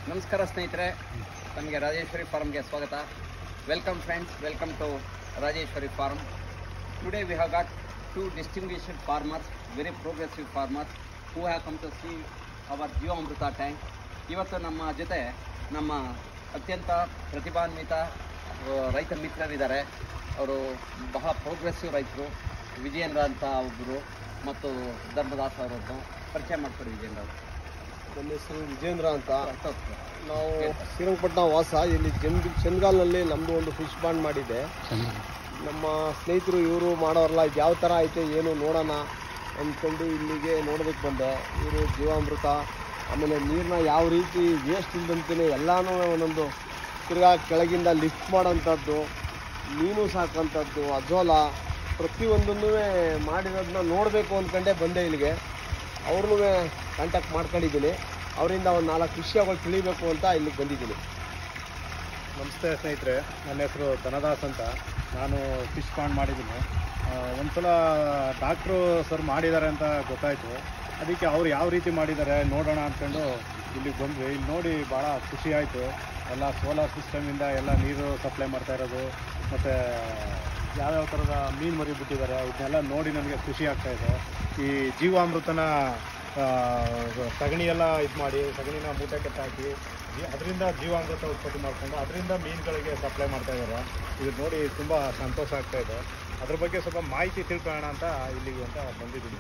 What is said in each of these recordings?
ನಮಸ್ಕಾರ ಸ್ನೇಹಿತರೆ ನಮಗೆ ರಾಜೇಶ್ವರಿ ಫಾರ್ಮ್ಗೆ ಸ್ವಾಗತ welcome friends welcome to Rajeshwari farm today we have got two distinguished farmers very progressive farmers who have come to see our Jeevamrutha tank ಇವತ್ತು ನಮ್ಮ ಜೊತೆ ನಮ್ಮ ಅತ್ಯಂತ ಪ್ರತಿಭಾನ್ವಿತ ಆ, ರೈತ ಮಿತ್ರರಿದ್ದಾರೆ ಅವರು ಬಹಳ ಪ್ರೋಗ್ರೆಸಿವ್ ರೈತರು ವಿಜಯೇಂದ್ರ ಅಂತ ಒಬ್ಬರು ಮತ್ತು ಧರ್ಮದಾಸ್ ಅವರನ್ನು ಪರಿಚಯ ಮಾಡ್ಕೊಡಿ ವಿಜಯೇಂದ್ರ ಅವರು ನನ್ನ ಹೆಸರು ವಿಜೇಂದ್ರ ಅಂತ ನಾವು ಶ್ರೀರಂಗಪಟ್ಟಣ ವಾಸ ಇಲ್ಲಿ ಜಂಗ್ ಚಂದ್ಗಾಲ್ನಲ್ಲಿ ನಮ್ಮದು ಒಂದು ಫಿಶ್ ಬಾಂಡ್ ಮಾಡಿದೆ ನಮ್ಮ ಸ್ನೇಹಿತರು ಇವರು ಮಾಡೋರಲ್ಲ ಇದು ಯಾವ ಥರ ಐತೆ ಏನು ನೋಡೋಣ ಅಂದ್ಕೊಂಡು ಇಲ್ಲಿಗೆ ನೋಡೋದಕ್ಕೆ ಬಂದೆ ಇವರು ಜೀವಾಮೃತ ಆಮೇಲೆ ನೀರನ್ನ ಯಾವ ರೀತಿ ವೇಸ್ಟ್ ಇಲ್ದಂತೆ ಎಲ್ಲನೂ ಒಂದೊಂದು ತಿರ್ಗಾ ಕೆಳಗಿಂದ ಲಿಫ್ಟ್ ಮಾಡೋಂಥದ್ದು ಮೀನು ಸಾಕೋಂಥದ್ದು ಅಜೋಲ ಪ್ರತಿಯೊಂದನ್ನು ಮಾಡಿರೋದನ್ನ ನೋಡಬೇಕು ಅಂದ್ಕೊಂಡೇ ಬಂದೆ ಇಲ್ಲಿಗೆ ಅವ್ರನ್ನೂ ಕಾಂಟ್ಯಾಕ್ಟ್ ಮಾಡ್ಕೊಂಡಿದ್ದೀನಿ ಅವರಿಂದ ಒಂದು ನಾಲ್ಕು ವಿಷಯಗಳು ತಿಳಿಬೇಕು ಅಂತ ಇಲ್ಲಿಗೆ ಬಂದಿದ್ದೀನಿ ನಮಸ್ತೆ ಸ್ನೇಹಿತರೆ ನನ್ನ ಹೆಸರು ಧನದಾಸ್ ಅಂತ ನಾನು ಫಿಶ್ ಪಾಂಡ್ ಮಾಡಿದ್ದೀನಿ ಆ, ಒಂದ್ಸಲ ಡಾಕ್ಟ್ರು ಸರ್ ಮಾಡಿದ್ದಾರೆ ಅಂತ ಗೊತ್ತಾಯಿತು ಅದಕ್ಕೆ ಅವ್ರು ಯಾವ ರೀತಿ ಮಾಡಿದ್ದಾರೆ ನೋಡೋಣ ಅಂದ್ಕೊಂಡು ಇಲ್ಲಿಗೆ ಬಂದ್ವಿ ಇಲ್ಲಿ ನೋಡಿ ಭಾಳ ಖುಷಿ ಆಯಿತು ಎಲ್ಲ ಸೋಲಾರ್ ಸಿಸ್ಟಮಿಂದ ಎಲ್ಲ ನೀರು ಸಪ್ಲೈ ಮಾಡ್ತಾ ಇರೋದು ಮತ್ತು ಯಾವ್ಯಾವ ಥರದ ಮೀನು ಮರಿ ಬಿಟ್ಟಿದ್ದಾರೆ ಇದನ್ನೆಲ್ಲ ನೋಡಿ ನನಗೆ ಖುಷಿ ಆಗ್ತಾ ಇದೆ ಈ ಜೀವಾಮೃತನ ಆ, ಸಗಣಿ ಎಲ್ಲ ಇದು ಮಾಡಿ ಸಗಣಿನ ಮೂಟೆ ಕಟ್ಟಾಕಿ ಅದರಿಂದ ಜೀವಾಮೃತ ಉತ್ಪತ್ತಿ ಮಾಡಿಕೊಂಡು ಅದರಿಂದ ಮೀನುಗಳಿಗೆ ಸಪ್ಲೈ ಮಾಡ್ತಾ ಇದ್ದಾರೆ ಇದು ನೋಡಿ ತುಂಬ ಸಂತೋಷ ಆಗ್ತಾ ಇದೆ ಅದ್ರ ಬಗ್ಗೆ ಸ್ವಲ್ಪ ಮಾಹಿತಿ ತಿಳ್ಕೊಳ್ಳೋಣ ಅಂತ ಇಲ್ಲಿಗೆ ಅಂತ ಬಂದಿದ್ದೀನಿ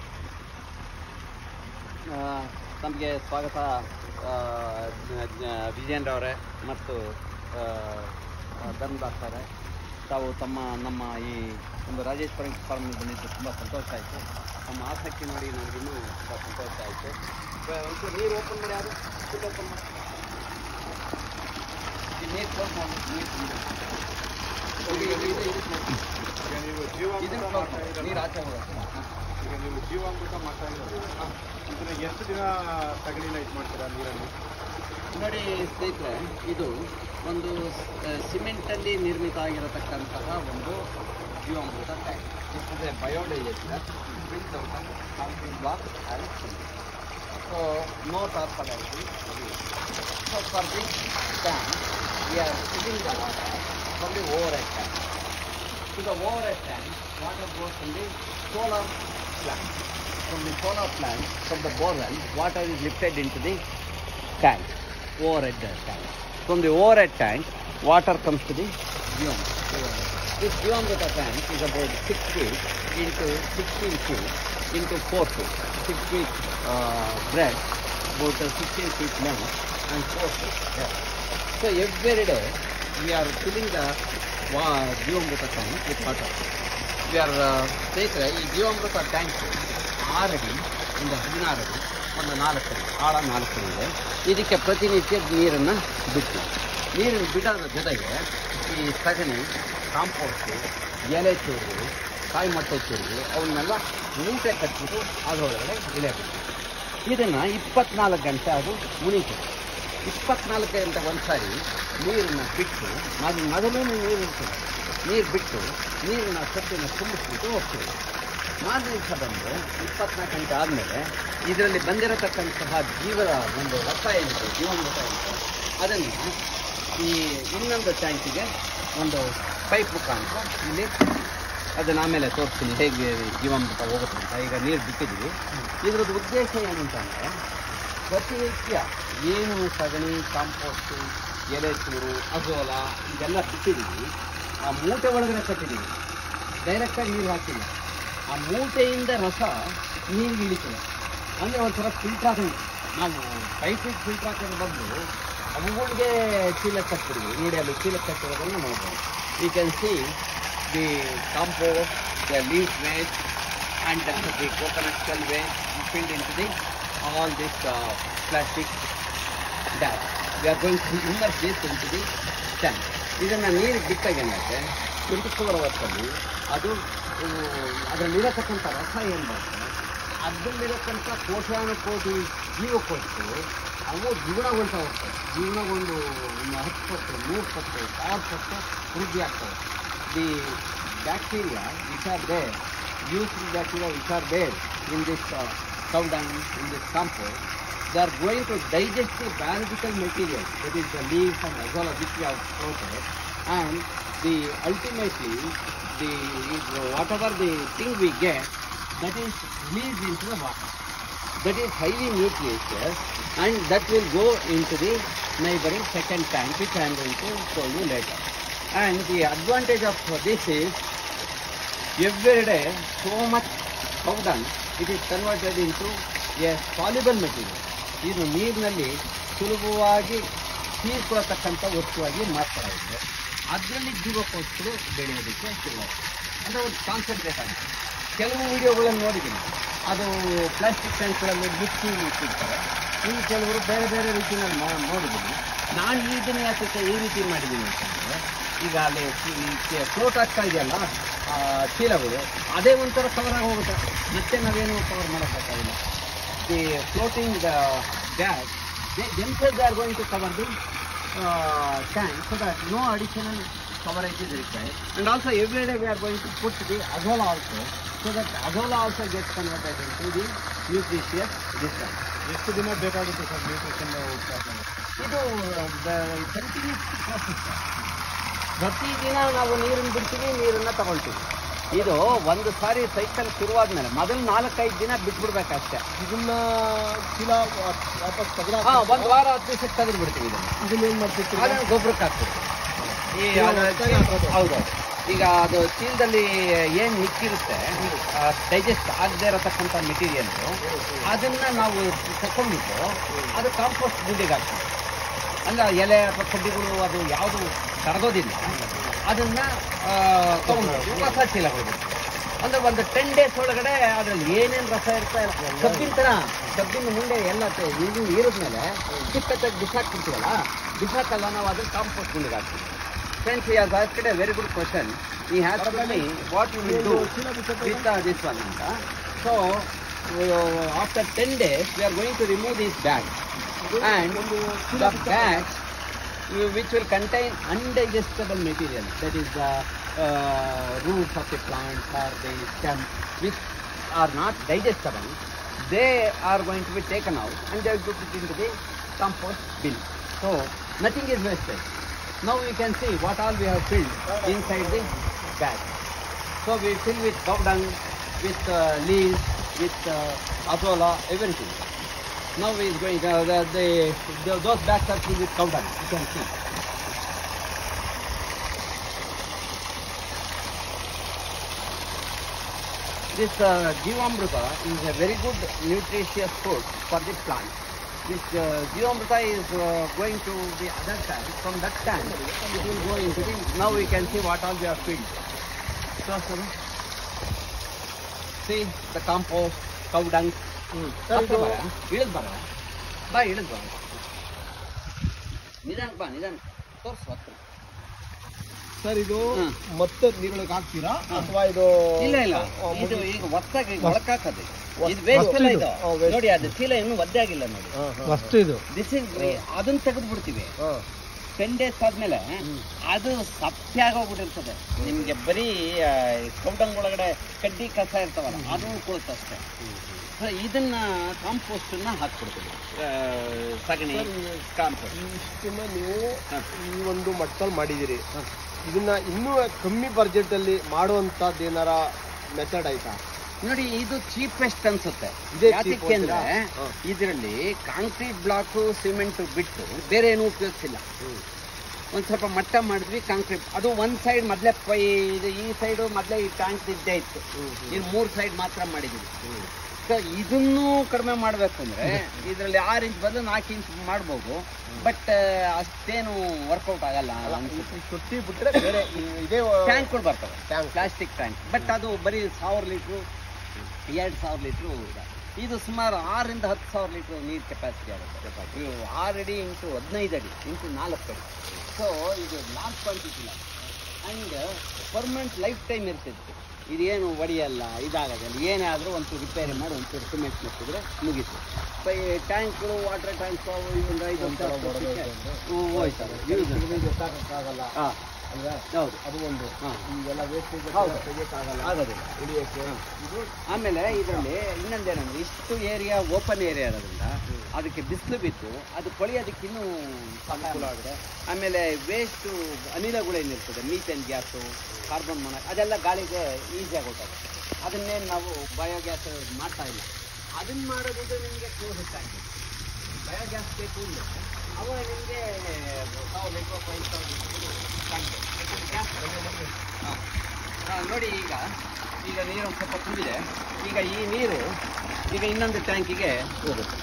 ತಮಗೆ ಸ್ವಾಗತ ಆ, ಜ- ಜ- ವಿಜಯೇಂದ್ರ ಅವರೇ ಮತ್ತು ಆ, ಆ, ಧರ್ಮದಾಸ್ ಅವರೇ ತಾವು ತಮ್ಮ ನಮ್ಮ ಈ ಒಂದು ರಾಜೇಶ್ವರಿ ಫಾರ್ಮ್ಗೆ ಬಂದಿದ್ದು ತುಂಬ ಸಂತೋಷ ಆಯಿತು ತಮ್ಮ ಆಸಕ್ತಿ ನೋಡಿ ನನಗಿನ್ನೂ ತುಂಬ ಸಂತೋಷ ಆಯಿತು ಒಂಚೂರು ನೀರು ಓಪನ್ ಮಾಡಿ ಯಾರು ಫುಲ್ ಓಪನ್ ಮಾಡಿ ಈ ನೀರು ಕ್ಲೋಸ್ ಮಾಡಿ ನೀರು ತುಂಬ. ಇದು- ಇದು- ಇದು- ಇದು close ಮಾಡಿ. ಈಗ ನೀವು ಇದನ್ನ ಜೀವಾಮೃತ close ಮಾಡ್ತಾ ಮಾಡಿ. ಇದ್ದೀರಲ್ಲ, ನೀರು ಆಚೆ ಹೋಗುತ್ತೆ ಈಗ ನೀವು ಜೀವಾಮೃತ ಮಾಡ್ತಾ ಇದ್ದೀರಲ್ಲ ಇದನ್ನ ಎಷ್ಟು ದಿನ ಸಗಣಿನ ಇದು ಮಾಡ್ತೀರಾ ನೀರಲ್ಲಿ ನೋಡಿ ಸ್ನೇಹಿತರೆ ಇದು ಒಂದು ಸಿಮೆಂಟಲ್ಲಿ ನಿರ್ಮಿತ ಆಗಿರತಕ್ಕಂತಹ ಒಂದು jeevamrutha tank is biodigester block and so no transparency so for this tank we are filling the water from the overhead tank to the overhead tank, water goes from the solar plant. From the solar plant, from the borewell, water is lifted into the tank, overhead tank. From the overhead tank, water comes to the Jivamrita. This Jivamrita tank is about 6 feet into 16 feet into 4 feet. 6 feet uh, breadth, about uh, 16 feet length and 4 feet depth. So every day we are filling the wa- jeevamrutha tank with water we are ಸ್ನೇಹಿತರೆ ಈ ಜೀವಾಮೃತ tank ಆರಡಿ ಒಂದು ಹದಿನಾರು ಅಡಿ ಒಂದು ನಾಲ್ಕು ಅಡಿ ಆಳ ನಾಲ್ಕು ಅಡಿ ಇದೆ ಇದಕ್ಕೆ ಪ್ರತಿನಿತ್ಯ ನೀರನ್ನು ಬಿಟ್ಟು ನೀರನ್ನು ಬಿಡೋದ್ರ ಜೊತೆಗೆ ಈ ಸಗಣಿ ಕಾಂಪೋಸ್ಟು ಎಲೆ ಚೂರುಗಳು ಕಾಯಿ ಮೊಟ್ಟೆ ಚೂರುಗಳು ಅವನ್ನೆಲ್ಲ ಮೂಟೆ ಕಟ್ಬಿಟ್ಟು ಅದರೊಳಗಡೆ ಇಳೆಬೇಕು ಇದನ್ನು ಇಪ್ಪತ್ನಾಲ್ಕು ಗಂಟೆ ಅದು ಮುನೀತದೆ ಇಪ್ಪತ್ನಾಲ್ಕು ಗಂಟೆ ಒಂದ್ಸಾರಿ ನೀರನ್ನು ಬಿಟ್ಟು ಮೊದಲು ಮೊದಲು ನೀರು ಇರ್ತದೆ ನೀರು ಬಿಟ್ಟು ನೀರನ್ನ ಸೊಪ್ಪಿನ ತುಂಬಿಸ್ಬಿಟ್ಟು ಹೋಗ್ತೀವಿ ಮಾರನೇ ದಿವಸ ಬಂದು ಇಪ್ಪತ್ನಾಲ್ಕು ಗಂಟೆ ಆದಮೇಲೆ ಇದರಲ್ಲಿ ಬಂದಿರತಕ್ಕಂತಹ ಜೀವದ ಒಂದು ರಸ ಏನಿದೆ ಜೀವಾಮೃತ ಏನಿದೆ ಅದನ್ನು ಈ ಇನ್ನೊಂದು ಟ್ಯಾಂಕಿಗೆ ಒಂದು ಪೈಪ್ ಮುಖಾಂತರ ಇಲ್ಲಿ ಅದನ್ನು ಆಮೇಲೆ ತೋರಿಸ್ತೀನಿ ಹೇಗೆ ಜೀವಾಮೃತ ಹೋಗುತ್ತೆ ಅಂತ ಈಗ ನೀರು ಬಿಟ್ಟಿದ್ದೀವಿ ಇದ್ರದ್ದು ಉದ್ದೇಶ ಏನು ಅಂತಂದರೆ ಪ್ರತಿನಿತ್ಯ ಏನು ಸಗಣಿ ಕಾಂಪೋಸ್ಟು ಎಲೆ ಚೂರು ಅಜೋಲ ಇದೆಲ್ಲ ಬಿಟ್ಟಿದ್ದೀವಿ ಆ ಮೂಟೆ ಒಳಗಡೆ ಕಟ್ಟಿದ್ದೀವಿ ಡೈರೆಕ್ಟಾಗಿ ನೀರು ಹಾಕಿಲ್ಲ ಆ ಮೂಟೆಯಿಂದ ರಸ ನೀರು ಇಳಿತದೆ ಅಂದರೆ ಒಂಥರ ಫಿಲ್ಟರ್ ಹಾಕೊಂಡು ನಾವು ಪೈಪಿಗೆ ಫಿಲ್ಟರ್ ಹಾಕೋದ್ರ ಬದಲು ಅವುಗಳಿಗೆ ಚೀಲ ಕಟ್ಬಿಡ್ತೀವಿ ನೋಡಿ ಅಲ್ಲಿ ಚೀಲ ಕಟ್ಟಿರೋದನ್ನು ನೋಡ್ಬೋದು you can see the compost the leaf waste and uh, the coconut shell waste filled into the all this uh, plastic bag. We are going to immerse this into the tank. ಇದನ್ನು ನೀರು ಬಿಟ್ಟಾಗ ಏನಾಗುತ್ತೆ twenty four ಅವರ್ಸಲ್ಲಿ ಅದು ಅದರಲ್ಲಿರತಕ್ಕಂಥ ರಸ ಏನು ಬರುತ್ತೆ ಅದರಲ್ಲಿರತಕ್ಕಂಥ ಕೋಟ್ಯಾನುಕೋಟಿ ಜೀವಕೋಶಗಳು ಅವು ಜೀವನಗೊಳ್ತಾ ಹೋಗ್ತವೆ ಜೀವನಗೊಂಡು ಒಂದು ಹತ್ತು ಪಟ್ಟು ನೂರು ಪಟ್ಟು ಸಾವಿರ ಪಟ್ಟು ವೃದ್ಧಿ ಆಗ್ತವೆ the bacteria which are there useful bacteria which are there in this uh, cow dung, in this compost, they are going to digest the biological material, that is the leaves and azolla which we have floated, and the ultimately the whatever the thing we get, that is released into the water. That is highly nutritious and that will go into the neighboring second tank which I am going to show you later. And the advantage of this is every day so much powder it is converted into a soluble material. ಇದು ನೀರಿನಲ್ಲಿ ಸುಲಭವಾಗಿ ಹೀರ್ಕೊಳ್ತಕ್ಕಂಥ ವಸ್ತುವಾಗಿ ಮಾರ್ತಾ ಇದೆ ಅದರಲ್ಲಿ ಜೀವಕೋಶಗಳು ಬೆಳೆಯೋದಕ್ಕೆ ಶುರು ಅಂದರೆ ಒಂದು ಕಾನ್ಸಂಟ್ರೇಟ್ ಆಗುತ್ತೆ ಕೆಲವು ವಿಡಿಯೋಗಳನ್ನು ನೋಡಿದ್ದೀನಿ ಅದು ಪ್ಲಾಸ್ಟಿಕ್ ಟ್ಯಾಂಕ್ಗಳಲ್ಲಿ ಮುಚ್ಚಿ ಇಟ್ಟಿರ್ತಾರೆ ಇನ್ನು ಕೆಲವರು ಬೇರೆ ಬೇರೆ ರೀತಿಯಲ್ಲಿ ಮಾ ನೋಡಿದ್ದೀನಿ ನಾನು ಇದನ್ನ ಯಾಕೆ ಈ ರೀತಿ ಮಾಡಿದ್ದೀನಿ ಅಂತಂದರೆ ಈಗ ಅಲ್ಲಿ ಫ್ಲೋಟ್ ಆಗ್ತಾ ಇದೆಯಲ್ಲ ಆ ಚೀಲಗಳು ಅದೇ ಒಂಥರ ಕವರ್ ಆಗಿ ಹೋಗುತ್ತೆ ಮತ್ತೆ ನಾವೇನು ಕವರ್ ಮಾಡೋಕ್ಕಾಗಿಲ್ಲ the floating the bag themselves they are going to cover the uh, tank so that no additional coverage is required. And also every day we are going to put the azola also so that azola also gets converted into the nutritious discharge. ಎಷ್ಟು ದಿನ ಬೇಕಾಗುತ್ತೆ sir nutrition ಉತ್ಪಾದನೆ ಇದು continuous process ಪ್ರತಿದಿನ ನಾವು ನೀರನ್ನು ಬಿಡ್ತೀವಿ ನೀರನ್ನು ತಗೊಳ್ತೀವಿ ಇದು ಒಂದು ಸಾರಿ ಸೈಕಲ್ ಶುರುವಾದ್ಮೇಲೆ ಮೊದಲು ನಾಲ್ಕೈದು ದಿನ ಬಿಟ್ಬಿಡ್ಬೇಕಷ್ಟೇ ಇದನ್ನ ಚೀಲ ವಾ- ವಾಪಸ್ ತೆಗೆದ ಹಾ ಒಂದು ವಾರ ಹತ್ತು ದಿವಸಕ್ಕೆ ತೆಗೆದು ಬಿಡ್ತೀವಿ ಇದನ್ನು ಇದನ್ನ ಏನ್ ಮಾಡ್ತಿರ್ತೀರಿ ಅದನ್ನು ಗೊಬ್ಬರಕ್ಕೆ ಹಾಕ್ತೀವಿ ಈ ಚೀಲ ಅದು ಒಳಗೆ ಚೀಲ- ಹಾಕೋದು. ಹೌದು ಈಗ ಅದು ಚೀಲದಲ್ಲಿ ಏನು ಮಿಕ್ಕಿರುತ್ತೆ ಡೈಜೆಸ್ಟ್ ಆಗದೆ ಇರತಕ್ಕಂಥ ಮೆಟೀರಿಯಲ್ಸು ಅದನ್ನ ನಾವು ತಕೊಂಡ್ಬಿಟ್ಟು ಅದು ಕಾಂಪೋಸ್ಟ್ ಗುಂಡಿಗೆ ಹಾಕ್ತೀವಿ ಅಂದ್ರೆ ಎಲೆ ಅಥವಾ ಕಡ್ಡಿಗಳು ಅದು ಯಾವುದು ಕರಗೋದಿಲ್ಲ ಅದನ್ನ ಆ, ತಗೊಂಡು ಹೊಸ ಚೀಲಗಳು ಬಿಡ್ತೀವಿ. ಅಂದ್ರೆ ಒಂದು ಟೆನ್ ಡೇಸ್ ಒಳಗಡೆ ಅದ್ರಲ್ಲಿ ಏನೇನು ರಸ ಇರ್ತಾ ಇಲ್ಲ ಕಬ್ಬಿನ ಥರ ಕಬ್ಬಿನ ಮುಂದೆ ಎಲ್ಲ ತೆ- ಇದು ಇರಿದ್ಮೇಲೆ ಚಿಕ್ಕ ತೆಗ್ದು ಬಿಸಾಕ್ಬಿಡ್ತೀವಲ್ಲ ಬಿಸಾಕಲ್ಲ ನಾವು ಅದನ್ನ ಕಾಂಪೋಸ್ಟ್ ಗುಂಡಿಗೆ ಹಾಕ್ತೀವಿ friends he has asked a very good question he has to me what you will do with this one ಅಂತ so after ten days we are going to remove this bag and the bags uh, which will contain undigestible material that is the uh, roots of the plant or the stem which are not digestible they are going to be taken out and they will be put into the compost bin so nothing is wasted now we can see what all we have filled inside the bag so we fill with cow dung with uh, leaves with uh, azola everything now he is going, uh, the, the, the, those bags are filled with cow dung, you can see. This uh, Jivamruta is a very good nutritious food for the plant. This uh, Jivamruta is uh, going to the other tank. From that tank, it will go into the, now we can see what all we have filled. So, sorry. See the compost, cow dung, sir ಇದು ಇಳಿದ್ ಬರ ಬಾ ಇಳಿದ್ ಬರ ನಿಧಾನ ಬಾ ನಿಧಾನ ತೋರ್ಸು ಹತ್ರ ಸರ್ ಇದು ಹ್ಮ್. ಮತ್ತೆ ನೀರೊಳಗೆ ಹಾಕ್ತೀರಾ ಅಥವಾ ಇದು ಇಲ್ಲ ಇಲ್ಲ ಆ, ಇದು ಮುಗಿ- ಈಗ ಹೊಸ್ದಾಗಿ ಒಳಕಾಕದು ವಸ್ತು ಇದು ವೇಸ್ಟ್ ಎಲ್ಲ ಇದು. ಇದು ಆ, waste. ನೋಡಿ ಅದು ಚೀಲ ಇನ್ನೂ ಒದ್ದೆ ಆಗಿಲ್ಲ ನೋಡಿ ಹಾ, ಹಾ, ಫಸ್ಟ್ ಇದು ದಿಸ್ ಇಸ್ ಅದನ್ನ ತೆಗೆದು ಬಿಡ್ತೀವಿ ಹಾ. ಟೆನ್ ಡೇಸ್ ಆದ್ಮೇಲೆ ಅದು ಸತ್ಯ ಆಗೋಗ್ಬಿಟ್ಟಿರ್ತದೆ ನಿಮ್ಗೆ ಬರೀ ಕೌಟಂಗ್ ಒಳಗಡೆ ಕಡ್ಡಿ ಕಸ ಇರ್ತಾವಲ್ಲ ಅದು ಉಳ್ಕೊಳುತ್ತೆ ಅಷ್ಟೇ ಸೊ ಇದನ್ನ ಕಾಂಪೋಸ್ಟನ್ನ ಹಾಕ್ಬಿಡ್ತೀವಿ ಆ, ಸಗಣಿ ಸರ್, ಈ- ಕಾಂಪೋಸ್ಟ್ ಇಷ್ಟನ್ನ ನೀವು ಹಾ. ಈ ಒಂದು ಮಟ್ಟದಲ್ಲಿ ಮಾಡಿದಿರಿ ಇದನ್ನ ಇನ್ನೂ ಕಮ್ಮಿ ಬಜೆಟ್ ಅಲ್ಲಿ ಮಾಡುವಂತದ್ದು ಏನಾರ ಮೆಥಡ್ ಆಯ್ತಾ ನೋಡಿ ಇದು ಚೀಪೆಸ್ಟ್ ಅನ್ಸುತ್ತೆ ಇದೇ cheap ಯಾಕೆ ಅಂದ್ರೆ ಅಂತೀರಾ? ಹಾ. ಇದರಲ್ಲಿ ಕಾಂಕ್ರೀಟ್ ಬ್ಲಾಕ್ ಸಿಮೆಂಟ್ ಬಿಟ್ಟು ಬೇರೆ ಏನೂ ಉಪಯೋಗಿಸಿಲ್ಲ ಒಂದ್ ಸ್ವಲ್ಪ ಮಟ್ಟ ಮಾಡಿದ್ವಿ ಕಾಂಕ್ರೀಟ್ ಅದು ಒಂದ್ ಸೈಡ್ ಮೊದ್ಲೇ ಪೈ ಇದು ಈ ಸೈಡು ಮೊದ್ಲೇ ಈ ಟ್ಯಾಂಕ್ ಇದ್ದೇ ಇತ್ತು ಇನ್ನು ಮೂರ್ ಸೈಡ್ ಮಾತ್ರ ಮಾಡಿದ್ವಿ ಸೊ ಇದನ್ನು ಕಡಿಮೆ ಮಾಡ್ಬೇಕು ಅಂದ್ರೆ ಇದರಲ್ಲಿ ಆರು ಇಂಚ್ ಬದಲು ನಾಲ್ಕು ಇಂಚ್ ಮಾಡ್ಬೋದು ಬಟ್ ಅಷ್ಟೇನು ವರ್ಕೌಟ್ ಆಗಲ್ಲ ಅನ್ಸುತ್ತೆ ಈ ತೊಟ್ಟಿ ಬಿಟ್ರೆ ಬೇರೆ ಈ- ಇದೇ ಟ್ಯಾಂಕ್ಗಳು ಬರ್ತವೆ ಟ್ಯಾಂಕ್ ಪ್ಲಾಸ್ಟಿಕ್ ಟ್ಯಾಂಕ್ ಬಟ್ ಅದು ಬರೀ ಸಾವಿರ ಲೀಟ್ರು ಎರಡು ಸಾವಿರ ಲೀಟ್ರು ಇದು ಸುಮಾರು ಆರರಿಂದ ಹತ್ತು ಸಾವಿರ ಲೀಟ್ರ್ ನೀರು ಕೆಪಾಸಿಟಿ ಆಗುತ್ತೆ ಇವು ಆರು ಅಡಿ ಇಂಟು ಹದಿನೈದು ಅಡಿ ಇಂಟು ನಾಲ್ಕು ಅಡಿ ಸೊ ಇದು ಲಾರ್ಜ್ ಕ್ವಾಂಟಿಟಿ ಇಲ್ಲ ಆ್ಯಂಡ್ ಪರ್ಮನೆಂಟ್ ಲೈಫ್ ಟೈಮ್ ಇರ್ತಿತ್ತು ಇದೇನು ಒಡೆಯಲ್ಲ ಇದಾಗೋದಿಲ್ಲ ಏನೇ ಆದರೂ ಒಂಚೂರು ರಿಪೇರಿ ಮಾಡಿ ಒಂಚೂರು ಸಿಮೆಂಟ್ ಮುಚ್ಚಿದ್ರೆ ಮುಗೀತು ಸೊ ಈ ಟ್ಯಾಂಕ್ಗಳು ವಾಟರ್ ಟ್ಯಾಂಕ್ಸ್ ಒಂದು ಐದು ವರ್ಷ ಹೋಯ್ತವೆ ಯೂಸ್ ಗೊತ್ತಾಗಕ್ಕಾಗಲ್ಲ ಹಾಂ ಅಲ್ವಾ ಹೌದು ಅದು ಒಂದು ಹಾಂ ಈಗೆಲ್ಲ ವೇಸ್ಟೇಜ್ ಹೌದು. ತೆಗಿಯಕ್ಕಾಗಲ್ಲ ಆಗೋದಿಲ್ಲ ಹಿಡಿಯಕ್ಕೆ ಇದು ಆಮೇಲೆ ಇದರಲ್ಲಿ ಇನ್ನೊಂದೇನಂದ್ರೆ ಇಷ್ಟು ಏರಿಯಾ ಓಪನ್ ಏರಿಯಾ ಇರೋದ್ರಿಂದ ಅದಕ್ಕೆ ಬಿಸಿಲು ಬಿದ್ದು ಅದು ಕೊಳೆಯೋದಕ್ಕೆ ಇನ್ನೂ ಅನುಕೂಲ ಆಗಿದೆ ಆಮೇಲೆ ವೇಸ್ಟು ಅನಿಲಗಳೇನಿರ್ತದೆ ಮೀಥೇನ್ ಗ್ಯಾಸು ಕಾರ್ಬನ್ ಮೊನ ಅದೆಲ್ಲ ಗಾಳಿಗೆ ಈಸಿಯಾಗಿ ಹೊರಟೋಗುತ್ತೆ ಅದನ್ನೇನು ನಾವು ಬಯೋಗ್ಯಾಸ್ ಮಾಡ್ತಾ ಇಲ್ಲ ಅದನ್ನ ಮಾಡೋದಿದ್ರೆ ನಿಮಗೆ ಕ್ಲೋಸ್ ಟ್ಯಾಂಕ್ ಬಯೋಗ್ಯಾಸ್ ಬೇಕು ಅಂದರೆ ಅವಾಗ ನಿಮಗೆ ಸಾವಿರ ಲೀಟ್ರ್ ಫೈವ್ ಸಾವಿರ ಗ್ಯಾಸ್ ಹಾಂ ನೋಡಿ ಈಗ ಈಗ ನೀರು ಒಂದು ಸ್ವಲ್ಪ ತುಂಬಿದೆ ಈಗ ಈ ನೀರು ಈಗ ಇನ್ನೊಂದು ಟ್ಯಾಂಕಿಗೆ ಹೋಗುತ್ತೆ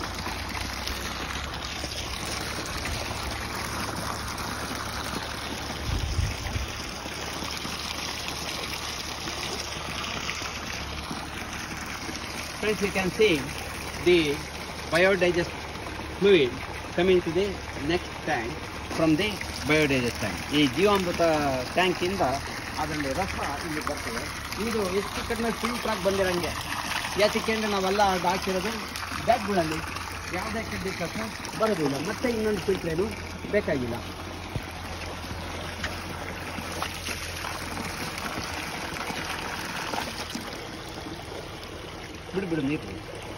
Friends, you can see the biodigest fluid coming to the next tank from the biodigest tank. ಈ ಜೀವಾಮೃತ ಟ್ಯಾಂಕಿಂದ ಅದರಲ್ಲಿ ರಸ ಇಲ್ಲಿ ಬರ್ತದೆ ಇದು ಎಷ್ಟು ಕಡಿಮೆ ಫಿಲ್ಟರ್ ಆಗಿ ಬಂದಿರಂಗೆ ಯಾತಕ್ಕೆ ಅಂದರೆ ನಾವೆಲ್ಲ ಅದು ಹಾಕಿರೋದು ಬ್ಯಾಗ್ಗಳಲ್ಲಿ ಯಾವುದೇ ಕಡ್ಡಿ ಕಸ ಬರೋದಿಲ್ಲ ಮತ್ತೆ ಇನ್ನೊಂದು ಫಿಲ್ಟರ್ ಏನು ಬೇಕಾಗಿಲ್ಲ ಬಿಡು ಬಿಡು ನೀರು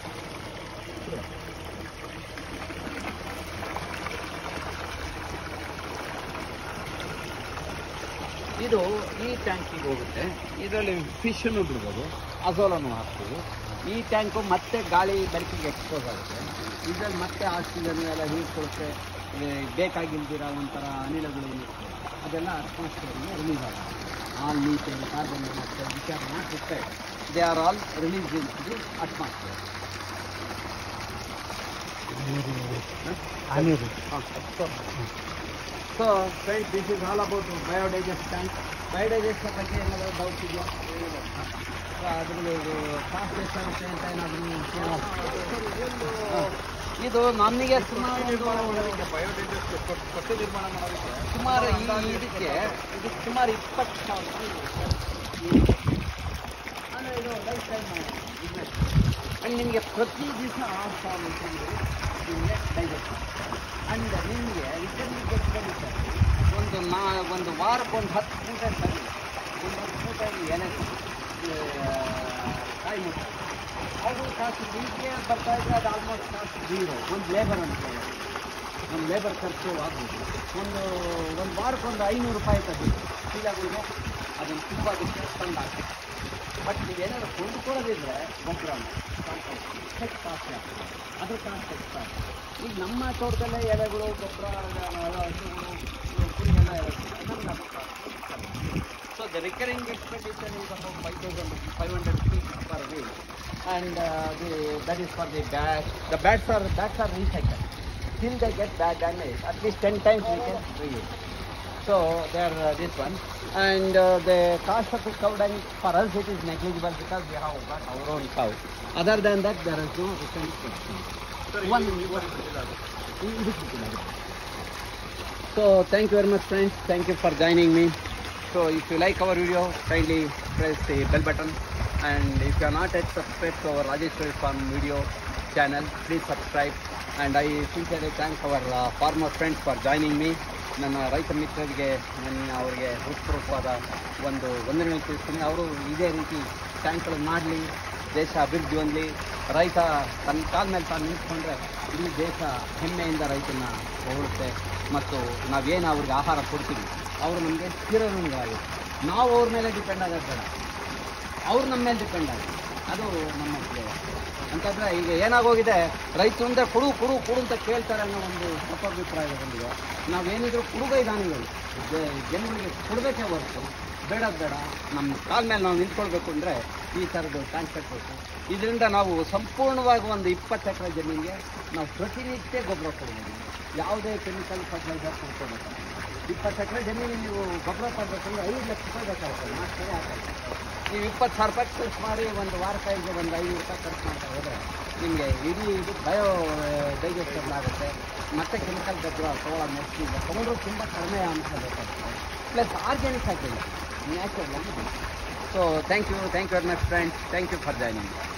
ಇದು ಈ ಟ್ಯಾಂಕಿಗೆ ಹೋಗುತ್ತೆ ಇದರಲ್ಲಿ ಫಿಶನ್ನು ಬಿಡ್ಬೋದು ಅಜೋಲನ್ನು ಹಾಕ್ಬೋದು ಈ ಟ್ಯಾಂಕು ಮತ್ತೆ ಗಾಳಿ ಬೆಳಕಿಗೆ ಎಕ್ಸ್ಪೋಸ್ ಆಗುತ್ತೆ ಇದರಲ್ಲಿ ಮತ್ತೆ ಆಕ್ಸಿಜನ್ ಎಲ್ಲ ಹೀರ್ಕೊಳುತ್ತೆ ಏ, ಬೇಕಾಗಿಲ್ದಿರ ಒಂಥರ ಅನಿಲಗಳು ಏನಿರುತ್ತೆ ಅದೆಲ್ಲ ಅಟ್ಮಾಸ್ಫಿಯರ್ಗೆ ರಿಲೀಸ್ ಆಗುತ್ತೆ ಆಲ್ ಮೀಥೇನ್ ಕಾರ್ಬನ್ ಡೈಆಕ್ಸೈಡ್ ವಿಚಾರ ಮಾಡಿರುತ್ತೆ they are all release in the atmosphere so friends this is all about biodigest tank biodigest ಬಗ್ಗೆ ಏನಾದರೂ ಡೌಟ್ ಇದೆಯಾ ಸೊ ಅದ್ರಲ್ಲಿ ಕಾಸ್ಟ್ ಎಷ್ಟಾಗುತ್ತೆ ಅಂತ ಏನಾದರೂ ಇದು ನಮಗೆ ಸುಮಾರು ಪಟ್ಟಿ ನಿರ್ಮಾಣ ಮಾಡೋದಕ್ಕೆ ಸುಮಾರು ಈ ಇದಕ್ಕೆ ಇದು ಸುಮಾರು ಇಪ್ಪತ್ತು ಸಾವಿರ ಅಂದರೆ ಇದು ಲೈಫ್ ಟೈಮ್ ಬಿಸ್ನೆಸ್ ಆ್ಯಂಡ್ ನಿಮಗೆ ಪ್ರತಿ ದಿವಸ ಆರು ಸಾವಿರ ಅಂತಂದರೆ ನಿಮಗೆ ಡೈಜೆಸ್ಟ್ ಆ್ಯಂಡ್ ನಿಮಗೆ ರಿಟರ್ನ್ ಗೊತ್ತಿರುತ್ತೆ ಒಂದು ನಾ ಒಂದು ವಾರಕ್ಕೆ ಒಂದು ಹತ್ತು ಮೂಟೆ ಸರಿ ಒಂದು ಹತ್ತು ಮೂಟೆ ಎಲೆ ಆ, ಕಾಯಿ ಮೂಟೆ ಅದು ಕಾಸು ನಿಮಗೆ ಬರ್ತಾ ಇದ್ರೆ ಅದು ಆಲ್ಮೋಸ್ಟ್ ಕಾಸ್ಟ್ ಜೀರೋ ಒಂದು ಲೇಬರ್ ಅಂತ ಒಂದು ಲೇಬರ್ ಖರ್ಚು ಆಗ್ಬೋದು ಒಂದು ಒಂದು ವಾರಕ್ಕೆ ಒಂದು ಐನೂರು ರೂಪಾಯಿ ತೆಗೆದು ಚೀಲಗಳಿಗೆ ಅದನ್ನು ತುಂಬೋದಕ್ಕೆ ತಂದು ಹಾಕಿ ಬಟ್ ನೀವೇನಾದ್ರು ಕೊಂಡ್ಕೊಳ್ಳೋದಿದ್ರೆ ಗೊಬ್ಬರ ಹೆಚ್ಚು ಕಾಸ್ಟ್ ಆಗ್ತದೆ ಅದ್ರ ಕಾಸ್ಟ್ ಎಕ್ಸ್ಟ್ರಾ ಈಗ ನಮ್ಮ ತೋಟದಲ್ಲೇ ಎಲೆಗಳು ಗೊಬ್ಬರ ಹಸುಗಳು ಕುರಿ ಎಲ್ಲ ಇರುತ್ತೆ ನಮ್ಗೆ ಅದು so the recurring expenditure is about 5,500 rupees per week. And uh, the, that is for the bats. The bats are, bats are recycled. Till they get bad damage, at least 10 times we can reuse. So they are uh, this one. And uh, the cost of the cow dung, for us it is negligible because we have got our own cow. Other than that, there is no return. One, one, ಇದು So thank you very much friends. Thank you for joining me. So if you like our video, kindly press the bell button. And if you are not yet subscribed to our Rajeshwari Farm video channel, please subscribe. And I sincerely thank our uh, farmer friends for joining me. ನನ್ನ ರೈತ ಮಿತ್ರರಿಗೆ ನನ್ನ ಅವರಿಗೆ ಹೃತ್ಪೂರ್ವಕವಾದ ಒಂದು ವಂದನೆಗಳು ತಿಳಿಸ್ತೀನಿ ಅವರು ಇದೇ ರೀತಿ ಟ್ಯಾಂಕ್ಗಳನ್ನು ಮಾಡಲಿ ದೇಶ ಅಭಿವೃದ್ಧಿ ಹೊಂದಲಿ ರೈತ ತನ್ನ ಕಾಲ ಮೇಲೆ ತಾನು ನಿಂತ್ಕೊಂಡ್ರೆ ಇಡೀ ದೇಶ ಹೆಮ್ಮೆಯಿಂದ ರೈತನ ಹೊಗಳುತ್ತೆ ಮತ್ತು ನಾವೇನು ಅವ್ರಿಗೆ ಆಹಾರ ಕೊಡ್ತೀವಿ ಅವರು ನಮಗೆ ಸ್ಥಿರರಂಗಾಗುತ್ತೆ ನಾವು ಅವ್ರ ಮೇಲೆ ಡಿಪೆಂಡ್ ಆಗೋದು ಬೇಡ ಅವ್ರು ನಮ್ಮ ಮೇಲೆ ಡಿಪೆಂಡ್ ಆಗುತ್ತೆ ಅದು ನಮ್ಮ ಧ್ಯೇಯ ಅಂತಂದರೆ ಈಗ ಏನಾಗೋಗಿದೆ ರೈತರು ಅಂದರೆ ಕೊಡು ಕೊಡು ಕೊಡು ಅಂತ ಕೇಳ್ತಾರೆ ಅನ್ನೋ ಒಂದು ಅಪಭಿಪ್ರಾಯ ಬಂದಿದೆ ನಾವೇನಿದ್ರು ಕೊಡುಗೈ ದಾನಿಗಳು ಜ- ಜನಗಳಿಗೆ ಕೊಡಬೇಕೇ ಹೊರತು ಬೇಡ ಬೇಡ ನಮ್ಮ ಕಾಲ ಮೇಲೆ ನಾವು ನಿಂತ್ಕೊಳ್ಬೇಕು ಅಂದರೆ ಈ ಥರದ್ದು ಟ್ಯಾಂಕ್ ಕಟ್ಟಬೇಕು ಇದರಿಂದ ನಾವು ಸಂಪೂರ್ಣವಾಗಿ ಒಂದು ಇಪ್ಪತ್ತು ಎಕರೆ ಜಮೀನಿಗೆ ನಾವು ಪ್ರತಿನಿತ್ಯ ಗೊಬ್ಬರ ಕೊಡ್ಬೋದು ಯಾವುದೇ ಕೆಮಿಕಲ್ ಫರ್ಟಿಲೈಸರ್ ಕೊಡ್ಕೋಬೇಕು ಇಪ್ಪತ್ತು ಎಕರೆ ಜಮೀನಿಗೆ ನೀವು ಗೊಬ್ಬರ ಕೊಡಬೇಕಂದ್ರೆ ಐದು ಲಕ್ಷ ರೂಪಾಯಿ ಬೇಕಾಗುತ್ತೆ ನಾಲ್ಕು ಕಡೆ ಹಾಕಲ್ಲ ನೀವು ಇಪ್ಪತ್ತು ಸಾವಿರ ರೂಪಾಯಿ ಖರ್ಚು ಮಾಡಿ ಒಂದು ವಾರ ಕೈಗೆ ಒಂದು ಐನೂರು ರೂಪಾಯಿ ಖರ್ಚು ಮಾಡ್ತಾ ಹೋದರೆ ನಿಮಗೆ ಇಡೀ ಇದು ಬಯೋ ಡೈಜೆಸ್ಟಬಲ್ ಆಗುತ್ತೆ ಮತ್ತೆ ಕೆಮಿಕಲ್ ಗೊಬ್ಬರ ತೊಗೊಳ್ಳೋ ನೆಕ್ಸ್ಟ್ ಈಗ ತೊಗೊಂಡ್ರು ತುಂಬ ಕಡಿಮೆ ಅಂಶ ಬೇಕಾಗುತ್ತೆ ಪ್ಲಸ್ ಆರ್ಗ್ಯಾನಿಕ್ ಹಾಕಿಲ್ಲ ನ್ಯಾಚುರಲ್ ಆಗಿ so thank you thank you very much friends thank you for joining